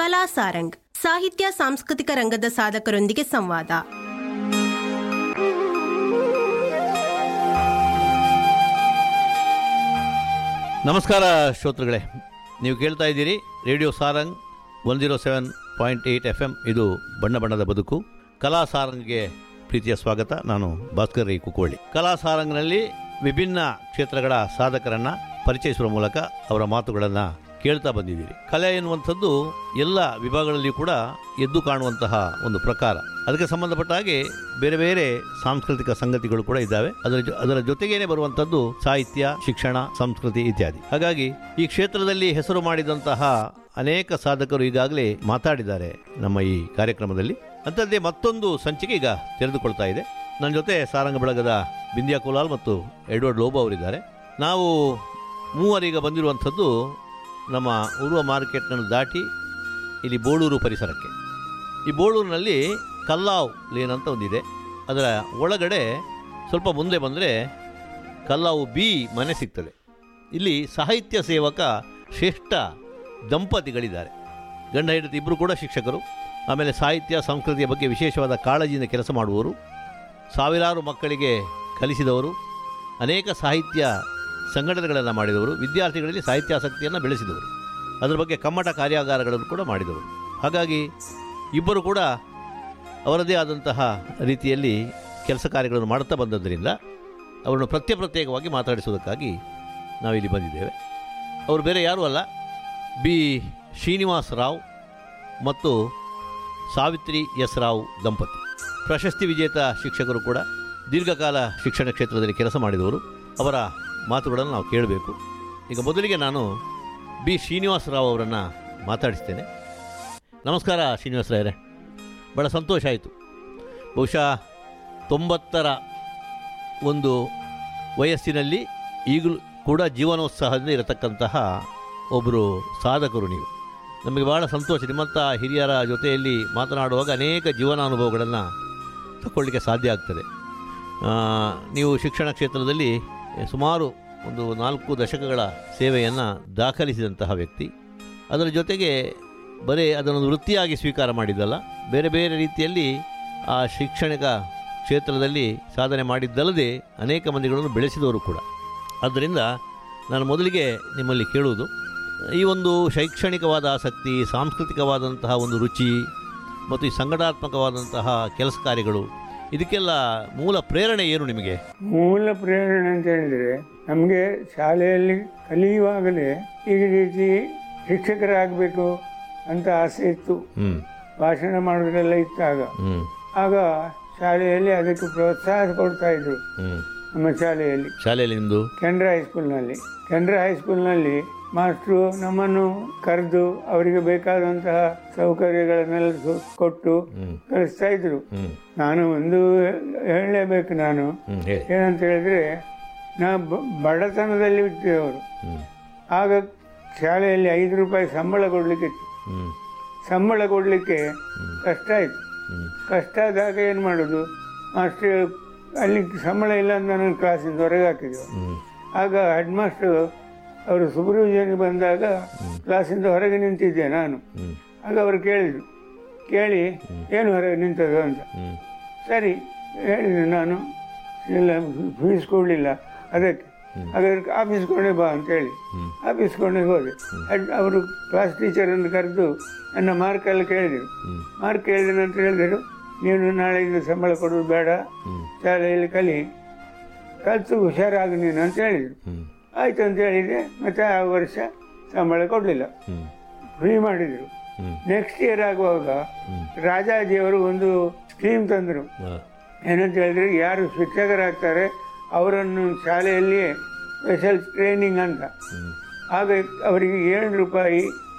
ಕಲಾ ಸಾರಂಗ್ ಸಾಹಿತ್ಯ ಸಾಂಸ್ಕೃತಿಕ ರಂಗದ ಸಾಧಕರೊಂದಿಗೆ ಸಂವಾದ ನಮಸ್ಕಾರ ಶ್ರೋತೃಗಳೇ ನೀವು ಕೇಳ್ತಾ ಇದ್ದೀರಿ radio Sarang one zero seven point eight F M ಇದು ಬಣ್ಣ ಬಣ್ಣದ ಬದುಕು ಕಲಾ ಸಾರಂಗ್ಗೆ ಪ್ರೀತಿಯ ಸ್ವಾಗತ ನಾನು ಭಾಸ್ಕರ್ ರೈ ಕುಕೋಳಿ ಕಲಾ ಸಾರಂಗ್ನಲ್ಲಿ ವಿಭಿನ್ನ ಕ್ಷೇತ್ರಗಳ ಸಾಧಕರನ್ನು ಪರಿಚಯಿಸುವ ಮೂಲಕ ಅವರ ಮಾತುಗಳನ್ನು ಕೇಳ್ತಾ ಬಂದಿದ್ದೀರಿ ಕಲೆ ಎನ್ನುವಂಥದ್ದು ಎಲ್ಲ ವಿಭಾಗಗಳಲ್ಲಿ ಕೂಡ ಎದ್ದು ಕಾಣುವಂತಹ ಒಂದು ಪ್ರಕಾರ ಅದಕ್ಕೆ ಸಂಬಂಧಪಟ್ಟ ಹಾಗೆ ಬೇರೆ ಬೇರೆ ಸಾಂಸ್ಕೃತಿಕ ಸಂಗತಿಗಳು ಕೂಡ ಇದ್ದಾವೆ ಅದರ ಜೊ- ಅದರ ಜೊತೆಗೇನೆ ಬರುವಂಥದ್ದು ಸಾಹಿತ್ಯ ಶಿಕ್ಷಣ ಸಂಸ್ಕೃತಿ ಇತ್ಯಾದಿ ಹಾಗಾಗಿ ಈ ಕ್ಷೇತ್ರದಲ್ಲಿ ಹೆಸರು ಮಾಡಿದಂತಹ ಅನೇಕ ಸಾಧಕರು ಈಗಾಗಲೇ ಮಾತಾಡಿದ್ದಾರೆ ನಮ್ಮ ಈ ಕಾರ್ಯಕ್ರಮದಲ್ಲಿ ಅಂಥದ್ದೇ ಮತ್ತೊಂದು ಸಂಚಿಕೆ ಈಗ ತೆರೆದುಕೊಳ್ತಾ ಇದೆ ನನ್ನ ಜೊತೆ ಸಾರಂಗ ಬಳಗದ ಬಿಂದ್ಯಾ ಕುಲಾಲ್ ಮತ್ತು ಎಡ್ವರ್ಡ್ ಲೋಬೋ ಅವರಿದ್ದಾರೆ ನಾವು ಮೂವರೀಗ ಬಂದಿರುವಂಥದ್ದು ನಮ್ಮ ಉರುವ ಮಾರ್ಕೆಟ್ನನ್ನು ದಾಟಿ ಇಲ್ಲಿ ಬೋಳೂರು ಪರಿಸರಕ್ಕೆ ಈ ಬೋಳೂರಿನಲ್ಲಿ ಕಲ್ಲಾವ್ ಲೇನ್ ಅಂತ ಒಂದಿದೆ ಅದರ ಒಳಗಡೆ ಸ್ವಲ್ಪ ಮುಂದೆ ಬಂದರೆ ಕಲ್ಲಾವು ಬಿ ಮನೆ ಸಿಗ್ತದೆ ಇಲ್ಲಿ ಸಾಹಿತ್ಯ ಸೇವಕ ಶ್ರೇಷ್ಠ ದಂಪತಿಗಳಿದ್ದಾರೆ ಗಂಡ ಹೆಂಡತಿ ಇಬ್ಬರು ಕೂಡ ಶಿಕ್ಷಕರು ಆಮೇಲೆ ಸಾಹಿತ್ಯ ಸಂಸ್ಕೃತಿಯ ಬಗ್ಗೆ ವಿಶೇಷವಾದ ಕಾಳಜಿಯಿಂದ ಕೆಲಸ ಮಾಡುವವರು ಸಾವಿರಾರು ಮಕ್ಕಳಿಗೆ ಕಲಿಸಿದವರು ಅನೇಕ ಸಾಹಿತ್ಯ ಸಂಘಟನೆಗಳನ್ನು ಮಾಡಿದವರು ವಿದ್ಯಾರ್ಥಿಗಳಲ್ಲಿ ಸಾಹಿತ್ಯಾಸಕ್ತಿಯನ್ನು ಬೆಳೆಸಿದವರು ಅದರ ಬಗ್ಗೆ ಕಮ್ಮಟ ಕಾರ್ಯಾಗಾರಗಳನ್ನು ಕೂಡ ಮಾಡಿದವರು ಹಾಗಾಗಿ ಇಬ್ಬರು ಕೂಡ ಅವರದೇ ಆದಂತಹ ರೀತಿಯಲ್ಲಿ ಕೆಲಸ ಕಾರ್ಯಗಳನ್ನು ಮಾಡುತ್ತಾ ಬಂದದ್ದರಿಂದ ಅವರನ್ನು ಪ್ರತ್ಯೇಕ ಪ್ರತ್ಯೇಕವಾಗಿ ಮಾತಾಡಿಸುವುದಕ್ಕಾಗಿ ನಾವಿಲ್ಲಿ ಬಂದಿದ್ದೇವೆ ಅವರು ಬೇರೆ ಯಾರೂ ಅಲ್ಲ ಬಿ ಶ್ರೀನಿವಾಸ್ ರಾವ್ ಮತ್ತು ಸಾವಿತ್ರಿ ಎಸ್ ರಾವ್ ದಂಪತಿ ಪ್ರಶಸ್ತಿ ವಿಜೇತ ಶಿಕ್ಷಕರು ಕೂಡ ದೀರ್ಘಕಾಲ ಶಿಕ್ಷಣ ಕ್ಷೇತ್ರದಲ್ಲಿ ಕೆಲಸ ಮಾಡಿದವರು ಅವರ ಮಾತುಗಳನ್ನು ನಾವು ಕೇಳಬೇಕು ಈಗ ಮೊದಲಿಗೆ ನಾನು ಬಿ ಶ್ರೀನಿವಾಸ ರಾವ್ ಅವರನ್ನು ಮಾತಾಡಿಸ್ತೇನೆ ನಮಸ್ಕಾರ ಶ್ರೀನಿವಾಸ ರಾಯರೇ ಭಾಳ ಸಂತೋಷ ಆಯಿತು ಬಹುಶಃ ತೊಂಬತ್ತರ ಒಂದು ವಯಸ್ಸಿನಲ್ಲಿ ಈಗಲೂ ಕೂಡ ಜೀವನೋತ್ಸಾಹದಿಂದ ಇರತಕ್ಕಂತಹ ಒಬ್ಬರು ಸಾಧಕರು ನೀವು ನಮಗೆ ಭಾಳ ಸಂತೋಷ ನಿಮ್ಮಂಥ ಹಿರಿಯರ ಜೊತೆಯಲ್ಲಿ ಮಾತನಾಡುವಾಗ ಅನೇಕ ಜೀವನಾನುಭವಗಳನ್ನು ತಗೊಳ್ಳಿಕ್ಕೆ ಸಾಧ್ಯ ಆಗ್ತದೆ ಆ, ನೀವು ಶಿಕ್ಷಣ ಕ್ಷೇತ್ರದಲ್ಲಿ ಸುಮಾರು ಒಂದು ನಾಲ್ಕು ದಶಕಗಳ ಸೇವೆಯನ್ನು ದಾಖಲಿಸಿದಂತಹ ವ್ಯಕ್ತಿ ಅದರ ಜೊತೆಗೆ ಬರೀ ಅದನ್ನು ವೃತ್ತಿಯಾಗಿ ಸ್ವೀಕಾರ ಮಾಡಿದ್ದಲ್ಲ ಬೇರೆ ಬೇರೆ ರೀತಿಯಲ್ಲಿ ಆ ಶೈಕ್ಷಣಿಕ ಕ್ಷೇತ್ರದಲ್ಲಿ ಸಾಧನೆ ಮಾಡಿದ್ದಲ್ಲದೆ ಅನೇಕ ಮಂದಿಗಳನ್ನು ಬೆಳೆಸಿದವರು ಕೂಡ ಆದ್ದರಿಂದ ನಾನು ಮೊದಲಿಗೆ ನಿಮ್ಮಲ್ಲಿ ಕೇಳುವುದು ಈ ಒಂದು ಶೈಕ್ಷಣಿಕವಾದ ಆಸಕ್ತಿ ಸಾಂಸ್ಕೃತಿಕವಾದಂತಹ ಒಂದು ರುಚಿ ಮತ್ತು ಈ ಸಂಘಟನಾತ್ಮಕವಾದಂತಹ ಕೆಲಸ ಕಾರ್ಯಗಳು ಇದಕ್ಕೆಲ್ಲ ಮೂಲ ಪ್ರೇರಣೆ ಏನು ನಿಮಗೆ ಮೂಲ ಪ್ರೇರಣೆ ಅಂತ ಹೇಳಿದ್ರೆ ನಮಗೆ ಶಾಲೆಯಲ್ಲಿ ಕಲಿಯುವಾಗಲೇ ಈ ರೀತಿ ಶಿಕ್ಷಕರಾಗಬೇಕು ಅಂತ ಆಸೆ ಇತ್ತು ಹ್ಞೂ ಭಾಷಣ ಮಾಡೋದ್ರೆಲ್ಲ ಇತ್ತಾಗ ಹ್ಞೂ ಆಗ ಶಾಲೆಯಲ್ಲಿ ಅದಕ್ಕೆ ಪ್ರೋತ್ಸಾಹ ಕೊಡ್ತಾ ಇದ್ರು ಹ್ಞೂ ನಮ್ಮ ಶಾಲೆಯಲ್ಲಿ ಶಾಲೆಯಲ್ಲಿ ನಿಮ್ಮದು ಕೆನರಾ ಹೈಸ್ಕೂಲ್ನಲ್ಲಿ ಕೆನರಾ ಹೈಸ್ಕೂಲ್ನಲ್ಲಿ ಮಾಸ್ಟ್ರು ನಮ್ಮನ್ನು ಕರೆದು ಅವರಿಗೆ ಬೇಕಾದಂತಹ ಸೌಕರ್ಯಗಳನ್ನೆಲ್ಲ ಸು- ಕೊಟ್ಟು ಹ್ಞೂ ಕಳಿಸ್ತಾ ಇದ್ರು ಹ್ಞೂ ನಾನು ಒಂದು ಹೇಳಲೇಬೇಕು ನಾನು ಹ್ಞೂ ಹೇಳಿ ಏನಂತ ಹೇಳಿದ್ರೆ ನಾ ಬ- ಬಡತನದಲ್ಲಿ ಬಿಟ್ಟಿದ್ದವರು ಹ್ಞೂ ಆಗ ಶಾಲೆಯಲ್ಲಿ ಐದು ರೂಪಾಯಿ ಸಂಬಳ ಕೊಡ್ಲಿಕ್ಕಿತ್ತು ಹ್ಞೂ ಸಂಬಳ ಕೊಡಲಿಕ್ಕೆ ಕಷ್ಟ ಆಯಿತು ಹ್ಞೂ ಕಷ್ಟ ಆದಾಗ ಏನು ಮಾಡೋದು ಮಾಸ್ಟರ್ ಅಲ್ಲಿ ಸಂಬಳ ಇಲ್ಲ ಅಂತ ನನ್ನ ಕ್ಲಾಸಿಂದ ಹೊರಗೆ ಹಾಕಿದ್ರು ಹ್ಞೂ ಆಗ ಹೆಡ್ ಮಾಸ್ಟರ್ ಅವರು ಸುಬ್ರಹ್ಮಣ್ಯನಿಗೆ ಬಂದಾಗ ಕ್ಲಾಸಿಂದ ಹೊರಗೆ ನಿಂತಿದ್ದೆ ನಾನು ಹ್ಞೂ ಆಗ ಅವರು ಕೇಳಿದರು ಕೇಳಿ ಏನು ಹೊರಗೆ ನಿಂತದ್ದು ಅಂತ ಹ್ಞೂ ಸರಿ ಹೇಳಿದೆ ನಾನು ಇಲ್ಲ ಫೀಸ್ ಕೊಡಲಿಲ್ಲ ಅದಕ್ಕೆ ಹಾಗಾದ್ರೆ ಆಫೀಸ್ ಕೊಂಡೆ ಬಾ ಅಂತ ಹೇಳಿ ಹ್ಮ್. ಆಫೀಸ್ ಕೊಂಡೆ ಹೋದೆ ಅದ್- ಅವರು ಕ್ಲಾಸ್ ಟೀಚರನ್ನು ಕರೆದು ನನ್ನ ಮಾರ್ಕ್ ಎಲ್ಲ ಕೇಳಿದರು ಹ್ಞೂ ಮಾರ್ಕ್ ಕೇಳಿದ ನಂತರ ಹೇಳಿದರು ನೀನು ನಾಳೆಯಿಂದ ಸಂಬಳ ಕೊಡೋದು ಬೇಡ ಹ್ಞೂ ಶಾಲೆಯಲ್ಲಿ ಕಲಿ ಕಲಿತು ಹುಷಾರಾಗು ನೀನು ಅಂತ ಹೇಳಿದರು ಹ್ಞೂ ಆಯ್ತು ಅಂತ ಹೇಳಿದೆ ಮತ್ತೆ ಆ ವರ್ಷ ಸಂಬಳ ಕೊಡಲಿಲ್ಲ ಹ್ಞೂ ಫ್ರೀ ಮಾಡಿದರು ಹ್ಞೂ ನೆಕ್ಸ್ಟ್ ಇಯರ್ ಆಗುವಾಗ ರಾಜಾಜಿಯವರು ಒಂದು ಸ್ಕೀಮ್ ತಂದರು ಹಾಂ ಏನಂತ ಹೇಳಿದ್ರೆ ಯಾರು ಶಿಕ್ಷಕರಾಗ್ತಾರೆ ಅವರನ್ನು ಶಾಲೆಯಲ್ಲಿ ಸ್ಪೆಷಲ್ ಟ್ರೈನಿಂಗ್ ಅಂತ ಹ್ಞೂ ಆಗ ಅವರಿಗೆ ಏಳು ರೂಪಾಯಿ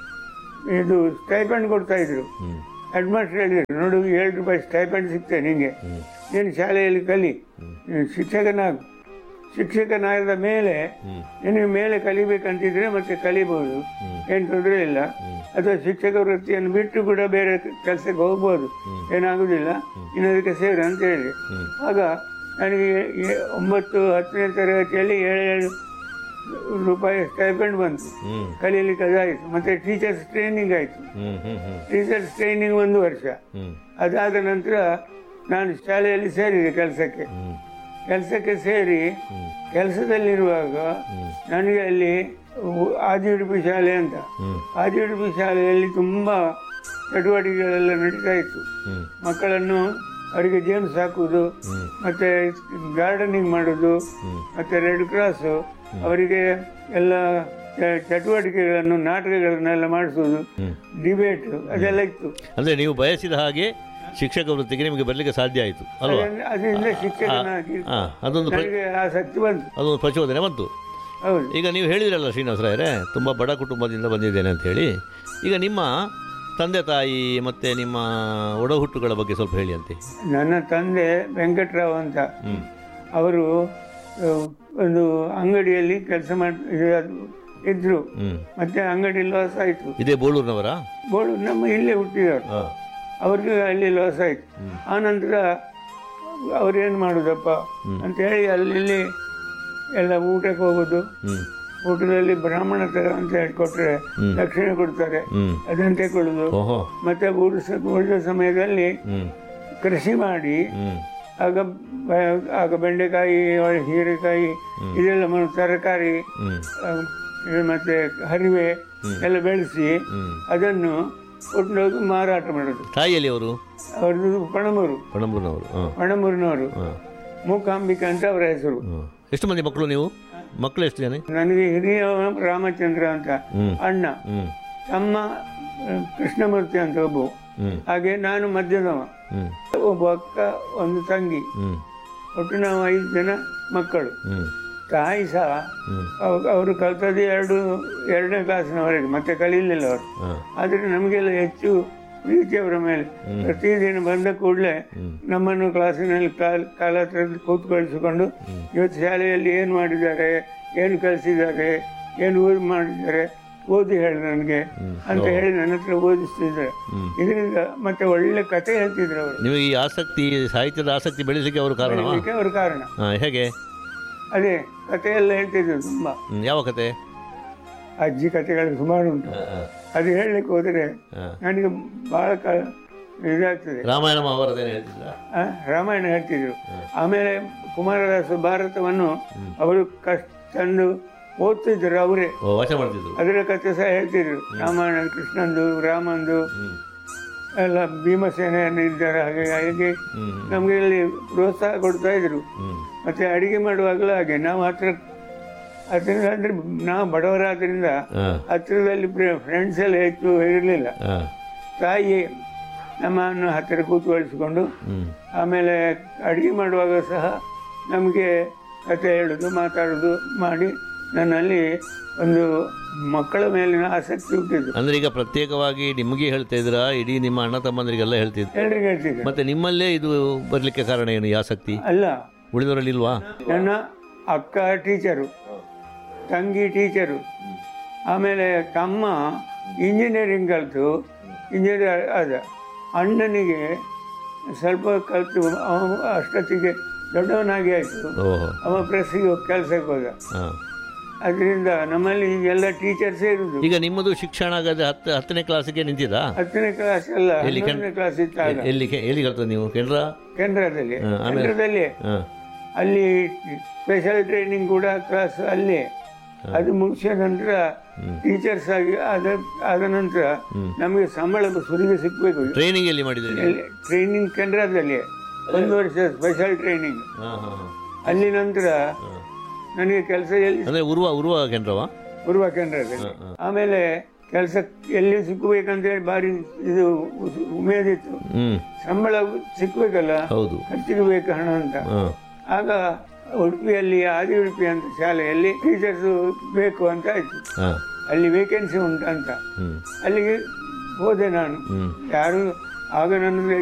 ಇದು ಸ್ಟೈಪೆಂಡ್ ಕೊಡ್ತಾ ಇದ್ರು ಹ್ಞೂ ಹೆಡ್ ಮಾಸ್ಟರ್ ಹೇಳಿದ್ರು ನೋಡು ಏಳು ರೂಪಾಯಿ ಸ್ಟೈಪೆಂಡ್ ಸಿಗ್ತದೆ ನಿಮಗೆ ಹ್ಞೂ ನೀನು ಶಾಲೆಯಲ್ಲಿ ಕಲಿ ನೀನು ಶಿಕ್ಷಕನಾಗು ಶಿಕ್ಷಕನಾದ ಮೇಲೆ ಹ್ಞೂ ನಿನಗೆ ಮೇಲೆ ಕಲಿಬೇಕಂತಿದ್ರೆ ಮತ್ತೆ ಕಲಿಬಹುದು ಏನು ತೊಂದರೆ ಇಲ್ಲ ಅಥವಾ ಶಿಕ್ಷಕ ವೃತ್ತಿಯನ್ನು ಬಿಟ್ಟು ಕೂಡ ಬೇರೆ ಕೆಲಸಕ್ಕೆ ಹೋಗ್ಬೋದು ಏನಾಗುದಿಲ್ಲ ಇನ್ನದಕ್ಕೆ ಸೇರು ಅಂತ ಹೇಳಿ ಹ್ಞೂ ಆಗ ನನಗೆ ಎ- ಒಂಬತ್ತು ಹತ್ತನೇ ತರಗತಿಯಲ್ಲಿ ಏಳೇಳು ರೂಪಾಯಿ ಸ್ಟೈಪೆಂಡ್ ಬಂತು ಹ್ಮ್ ಕಲೀಲಿಕ್ಕೆ ಅದಾಯಿತು ಮತ್ತೆ ಟೀಚರ್ಸ್ ಟ್ರೈನಿಂಗ್ ಆಯಿತು ಹ್ಮ್ ಹ್ಮ್ ಹ್ಮ್ ಟೀಚರ್ಸ್ ಟ್ರೈನಿಂಗ್ ಒಂದು ವರ್ಷ ಹ್ಮ್ ಅದಾದ ನಂತರ ನಾನು ಶಾಲೆಯಲ್ಲಿ ಸೇರಿದೆ ಕೆಲಸಕ್ಕೆ ಹ್ಮ್ ಕೆಲಸಕ್ಕೆ ಸೇರಿ ಹ್ಮ್ ಕೆಲಸದಲ್ಲಿರುವಾಗ ಹ್ಮ್ ನನಗೆ ಅಲ್ಲಿ ಉ- ಆದಿಉಡುಪಿ ಶಾಲೆ ಅಂತ ಹ್ಮ್ ಆದಿಉಡುಪಿ ಶಾಲೆಯಲ್ಲಿ ತುಂಬ ಚಟುವಟಿಕೆಗಳೆಲ್ಲ ನಡೀತಾ ಇತ್ತು ಹ್ಮ್ ಮಕ್ಕಳನ್ನು ಅವರಿಗೆ ಜೇಮ್ಸ್ ಹಾಕುವುದು ಹ್ಮ್ ಮತ್ತೆ ಗಾರ್ಡನಿಂಗ್ ಮಾಡೋದು ಹ್ಮ್ ಮತ್ತೆ ರೆಡ್ ಕ್ರಾಸ್ ಅವರಿಗೆ ಎಲ್ಲ ಚ- ಚಟುವಟಿಕೆಗಳನ್ನು ನಾಟಕಗಳನ್ನೆಲ್ಲ ಮಾಡಿಸೋದು ಹ್ಮ್ ಡಿಬೇಟ್ ಅದೆಲ್ಲ ಇತ್ತು ಅಂದ್ರೆ ನೀವು ಬಯಸಿದ ಹಾಗೆ ಶಿಕ್ಷಕ ವೃತ್ತಿಗೆ ನಿಮಗೆ ಬರಲಿಕ್ಕೆ ಸಾಧ್ಯ ಆಯಿತು ಅಲ್ವಾ ಅದನ್ನ- ಅದರಿಂದ ಶಿಕ್ಷಕನಾಗಿ ಹಾ ಅದೊಂದು ಪ್ರ- ನನಗೆ ಆಸಕ್ತಿ ಬಂತು ಅದೊಂದು ಪ್ರಚೋದನೆ ಬಂತು ಹೌದು ಈಗ ನೀವು ಹೇಳಿದ್ರಲ್ಲ ಶ್ರೀನಿವಾಸ ರಾಯರೇ ತುಂಬ ಬಡ ಕುಟುಂಬದಿಂದ ಬಂದಿದ್ದೇನೆ ಅಂತ ಹೇಳಿ ಈಗ ನಿಮ್ಮ ತಂದೆ ತಾಯಿ ಮತ್ತು ನಿಮ್ಮ ಒಡಹುಟ್ಟುಗಳ ಬಗ್ಗೆ ಸ್ವಲ್ಪ ಹೇಳಿ ಅಂತೆ ನನ್ನ ತಂದೆ ವೆಂಕಟರಾವ್ ಅಂತ ಹ್ಞೂ ಅವರು ಆ, ಒಂದು ಅಂಗಡಿಯಲ್ಲಿ ಕೆಲಸ ಮಾಡಿ ಇದ್ರು ಹ್ಞೂ ಮತ್ತೆ ಅಂಗಡಿ ಲಾಸ್ ಆಯಿತು ಇದೇ ಬೋಳೂರಿನವರಾ ಬೋಳು ನಮ್ಮ ಇಲ್ಲೇ ಹುಟ್ಟಿದವರು ಹಾಂ ಅವ್ರಿಗೆ ಅಲ್ಲಿ ಲಾಸ್ ಆಯಿತು ಆನಂತರ ಅವ್ರೇನು ಮಾಡೋದಪ್ಪ ಅಂತ ಹೇಳಿ ಅಲ್ಲಿ ಎಲ್ಲ ಊಟಕ್ಕೆ ಹೋಗೋದು ಹ್ಞೂ ಊಟದಲ್ಲಿ ಬ್ರಾಹ್ಮಣ ತರ ಅಂತ ಹೇಳ್ಕೊಟ್ರೆ ದಕ್ಷಿಣ ಕೊಡ್ತಾರೆ ಹ್ಞೂ ಅದನ್ನು ತಗೊಳ್ಳೋದು ಓಹೋ ಮತ್ತೆ ಉಳಿಸ ಉಳಿದ ಸಮಯದಲ್ಲಿ ಹ್ಞೂ ಕೃಷಿ ಮಾಡಿ ಹ್ಞೂ ಆಗ ಬ- ಆಗ ಬೆಂಡೆಕಾಯಿ ಒಳ್ಳೆ ಹೀರೆಕಾಯಿ ಇದೆಲ್ಲ ಮ- ತರಕಾರಿ ಹ್ಞೂ ಆ, ಇದು ಮತ್ತೆ ಹರಿವೆ ಎಲ್ಲ ಬೆಳೆಸಿ ಹ್ಞೂ ಅದನ್ನು ಕೊಂಡೋಗಿ ಮಾರಾಟ ಮಾಡೋದು ತಾಯಿಯಲ್ಲಿ ಅವರು ಅವ್ರದ್ದು ಪಣಮೂರು ಪಣಂಬೂರಿನವರು ಹಾಂ ಪಣಮೂರಿನವರು ಹಾಂ ಮೂಕಾಂಬಿಕಾ ಅಂತ ಅವರ ಹೆಸರು ಹಾಂ ಎಷ್ಟು ಮಂದಿ ಮಕ್ಕಳು ನೀವು ಮಕ್ಕಳು ಎಷ್ಟು ಜನ ನನಗೆ ಹಿರಿಯ ರಾಮಚಂದ್ರ ಅಂತ ಹ್ಞೂ ಅಣ್ಣ ಹ್ಞೂ ತಮ್ಮ ಆ, ಕೃಷ್ಣಮೂರ್ತಿ ಅಂತ ಒಬ್ಬ ಹ್ಞೂ ಹಾಗೆ ನಾನು ಮಧ್ಯದವ ಹ್ಞೂ ಒಬ್ಬ ಅಕ್ಕ ಒಂದು ತಂಗಿ ಹ್ಞೂ ಒಟ್ಟು ನಾವು ಐದು ಜನ ಮಕ್ಕಳು ಹ್ಞೂ ತಾಯಿ ಸಹ ಹ್ಞೂ ಅವ- ಅವರು ಕಲ್ತದ್ದು ಎರಡು ಎರಡನೇ ಕ್ಲಾಸಿನವರೆಗೆ ಮತ್ತೆ ಕಲೀಲಿಲ್ಲ ಅವರು ಹಾಂ ಆದರೆ ನಮಗೆಲ್ಲ ಹೆಚ್ಚು ಪ್ರೀತಿ ಅವರ ಮೇಲೆ ಪ್ರತಿದಿನ ಬಂದ ಕೂಡಲೇ ನಮ್ಮನ್ನು ಕ್ಲಾಸಿನಲ್ಲಿ ಕಾಲ್ ಕಾಲ ಹತ್ರ ಕೂತ್ಕೊಳಿಸಿಕೊಂಡು ಇವತ್ತು ಶಾಲೆಯಲ್ಲಿ ಏನು ಮಾಡಿದ್ದಾರೆ ಏನು ಕಲಿಸಿದ್ದಾರೆ ಏನು ಓದಿ ಮಾಡಿದ್ದಾರೆ ಓದಿ ಹೇಳಿ ನನಗೆ ಅಂತ ಹೇಳಿ ನನ್ನ ಹತ್ರ ಓದಿಸ್ತಿದ್ದಾರೆ ಇದರಿಂದ ಮತ್ತೆ ಒಳ್ಳೆ ಕತೆ ಹೇಳ್ತಿದ್ರು ಅವರು ನಿಮಗೆ ಈ ಆಸಕ್ತಿ ಸಾಹಿತ್ಯದ ಆಸಕ್ತಿ ಬೆಳೆಸಲಿಕ್ಕೆ ಅವರು ಕಾರಣವಾ ಅದಕ್ಕೆ ಅವ್ರ ಕಾರಣ ಹಾಂ ಹೇಗೆ ಅದೇ ಕತೆ ಎಲ್ಲ ಹೇಳ್ತಿದ್ರು ತುಂಬ ಹ್ಮ್, ಯಾವ ಕತೆ ಅಜ್ಜಿ ಕತೆಗಳು ಸುಮಾರು ಉಂಟು ಅದು ಹೇಳಲಿಕ್ಕೆ ಹೋದರೆ ಹಾಂ ನನಗೆ ಬಹಳ ಕ ಇದಾಗ್ತದೆ ರಾಮಾಯಣ ಮಹಾಭಾರತ ಹೇಳ್ತಿದ್ರ ಆ, ರಾಮಾಯಣ ಹೇಳ್ತಿದ್ರು ಆಮೇಲೆ ಕುಮಾರದಾಸ ಭಾರತವನ್ನು ಅವರು ಕಷ್ಟ ತಂದು ಓದ್ತಿದ್ರು ಅವರೇ ಓ ವಾಚನ ಮಾಡ್ತಿದ್ರು ಅದರ ಕಥೆ ಸಹ ಹೇಳ್ತಿದ್ರು ರಾಮಾಯಣ ಕೃಷ್ಣಂದು ರಾಮಂದು ಹ್ಮ್ ಎಲ್ಲ ಭೀಮಸೇನ ಇದ್ದಾರೆ ಹಾಗೆ ಹಾಗೆ ಹ್ಮ್ ನಮಗೆ ಇಲ್ಲಿ ಪ್ರೋತ್ಸಾಹ ಕೊಡ್ತಾ ಇದ್ರು ಹ್ಮ್ ಮತ್ತೆ ಅಡಿಗೆ ಮಾಡುವಾಗಲೂ ಹಾಗೆ ನಾವು ಹತ್ರ ಅದರಿಂದ ಅಂದ್ರೆ ನಾವು ಬಡವರಾದ್ರಿಂದ ಹಾಂ ಹತ್ತಿರದಲ್ಲಿ ಫ್ರೆಂಡ್ಸ್ ಎಲ್ಲ ಹೆಚ್ಚು ಇರಲಿಲ್ಲ ಹಾಂ ತಾಯಿ ನಮ್ಮನ್ನು ಹತ್ತಿರ ಕೂತ್ಕೊಳಿಸಿಕೊಂಡು ಹ್ಮ್ ಆಮೇಲೆ ಅಡುಗೆ ಮಾಡುವಾಗ ಸಹ ನಮಗೆ ಕತೆ ಹೇಳೋದು ಮಾತಾಡೋದು ಮಾಡಿ ನನ್ನಲ್ಲಿ ಒಂದು ಮಕ್ಕಳ ಮೇಲಿನ ಆಸಕ್ತಿ ಹುಟ್ಟಿದ್ದು ಅಂದ್ರೆ ಈಗ ಪ್ರತ್ಯೇಕವಾಗಿ ನಿಮಗೆ ಹೇಳ್ತಾ ಇದ್ರಾ ಇಡೀ ನಿಮ್ಮ ಅಣ್ಣ ತಮ್ಮಂದರಿಗೆಲ್ಲ ಹೇಳ್ತಿದ್ರು ಎಲ್ರಿಗೆ ಹೇಳ್ತಿದ್ದೆ ಮತ್ತೆ ನಿಮ್ಮಲ್ಲೇ ಇದು ಬರ್ಲಿಕ್ಕೆ ಕಾರಣ ಏನು ಈ ಆಸಕ್ತಿ ಅಲ್ಲ ಉಳಿದವರಲ್ಲಿ ಇಲ್ವಾ ನನ್ನ ಅಕ್ಕ ಟೀಚರು ತಂಗಿ ಟೀಚರು ಆಮೇಲೆ ತಮ್ಮ ಇಂಜಿನಿಯರಿಂಗ್ ಕಲಿತು ಇಂಜಿನಿಯರ್ ಆದ ಅಣ್ಣನಿಗೆ ಸ್ವಲ್ಪ ಕಲಿತು ಅವ ಅಷ್ಟೊತ್ತಿಗೆ ದೊಡ್ಡವನಾಗಿ ಆಯಿತು ಓಹೋ ಅವ ಪ್ರೆಸ್ಸಿಗೆ ಕೆಲಸಕ್ಕೆ ಹೋದ ಹಾಂ ಅದರಿಂದ ನಮ್ಮಲ್ಲಿ ಎಲ್ಲ ಟೀಚರ್ಸೇ ಇರುದು ಈಗ ನಿಮ್ಮದು ಶಿಕ್ಷಣ ಆಗದೆ ಹತ್ತು ಹತ್ತನೇ ಕ್ಲಾಸಿಗೆ ನಿಂತಿದ್ದಾ ಹತ್ತನೇ ಕ್ಲಾಸ್ ಅಲ್ಲ ಎಲ್ಲಿ ಕೆನ್- ಹನ್ನೊಂದನೇ ಕ್ಲಾಸ್ ಇತ್ತಾಗ ಎಲ್ಲಿ ಎಲ್ಲಿ ಕಲ್ತದ್ದು ನೀವು ಕೆನರಾ ಕೇಂದ್ರದಲ್ಲಿ ಹಾ, ಆಮೇಲೆ? ಕೇಂದ್ರದಲ್ಲಿ ಹಾಂ ಅಲ್ಲಿ ಸ್ಪೆಷಲ್ ಟ್ರೈನಿಂಗ್ ಕೂಡ ಕ್ಲಾಸ್ ಅಲ್ಲೇ ಅದು ಮುಗಿಸಿದ ನಂತರ ಟೀಚರ್ಸ್ ಆಗಿ ಆದ ಆದ ನಂತರ ನಮಗೆ ಸಂಬಳ ಸುರಿಗೆ ಸಿಕ್ಕಬೇಕು ಟ್ರೈನಿಂಗ್ ಎಲ್ಲಿ ಮಾಡಿದ್ರಿ ಟ್ರೈನಿಂಗ್ ಕೇಂದ್ರದಲ್ಲಿ ಒಂದು ವರ್ಷ ಸ್ಪೆಷಲ್ ಟ್ರೈನಿಂಗ್ ಹಾಂ ಹಾಂ ಅಲ್ಲಿ ನಂತರ ನನಗೆ ಕೆಲಸ ಎಲ್ಲಿ ಅಂದರೆ ಉರುವ ಉರುವ ಕೆನರವಾ ಪೂರ್ವ ಕೇಂದ್ರದಲ್ಲಿ ಆಮೇಲೆ ಕೆಲಸ ಎಲ್ಲಿ ಸಿಕ್ಕಬೇಕಂತೇಳಿ ಭಾರಿ ಇದು ಉಸ್- ಉಮೇದಿತ್ತು ಹ್ಞೂ ಸಂಬಳ ಸಿಕ್ಕಬೇಕಲ್ಲ ಹೌದು ಖರ್ಚಿಗೆ ಬೇಕು ಹಣ ಅಂತ ಹಾಂ ಆಗ ಉಡುಪಿಯಲ್ಲಿ ಆದಿ ಉಡುಪಿ ಅಂತ ಶಾಲೆಯಲ್ಲಿ ಟೀಚರ್ಸ್ ಬೇಕು ಅಂತ ಆಯ್ತು ಹಾಂ ಅಲ್ಲಿ ವೇಕೆನ್ಸಿ ಉಂಟು ಅಂತ ಹ್ಞೂ ಅಲ್ಲಿಗೆ ಹೋದೆ ನಾನು ಹ್ಞೂ ಯಾರು ಆಗ ನನ್ನ